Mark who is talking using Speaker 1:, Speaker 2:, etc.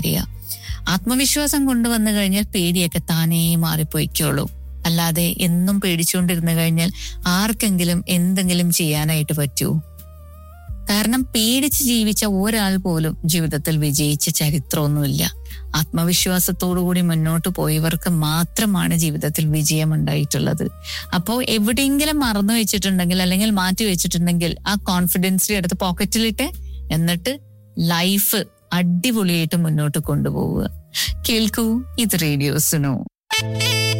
Speaker 1: ചെയ്യുക ആത്മവിശ്വാസം കൊണ്ടുവന്നു കഴിഞ്ഞാൽ പേടിയൊക്കെ താനേ മാറിപ്പോയിക്കോളൂ അല്ലാതെ എന്നും പേടിച്ചുകൊണ്ടിരുന്നു കഴിഞ്ഞാൽ ആർക്കെങ്കിലും എന്തെങ്കിലും ചെയ്യാനായിട്ട് പറ്റുമോ കാരണം പേടിച്ച് ജീവിച്ച ഒരാൾ പോലും ജീവിതത്തിൽ വിജയിച്ച ചരിത്രമൊന്നുമില്ല ആത്മവിശ്വാസത്തോടുകൂടി മുന്നോട്ട് പോയവർക്ക് മാത്രമാണ് ജീവിതത്തിൽ വിജയം ഉണ്ടായിട്ടുള്ളത് അപ്പോൾ എവിടെയെങ്കിലും മറന്നു വെച്ചിട്ടുണ്ടെങ്കിൽ അല്ലെങ്കിൽ മാറ്റി വെച്ചിട്ടുണ്ടെങ്കിൽ ആ കോൺഫിഡൻസിന്റെ അടുത്ത് പോക്കറ്റിലിട്ട് എന്നിട്ട് ലൈഫ് അടിപൊളിയായിട്ട് മുന്നോട്ട് കൊണ്ടുപോവുക കേൾക്കൂ ഇത് റേഡിയോസിനോ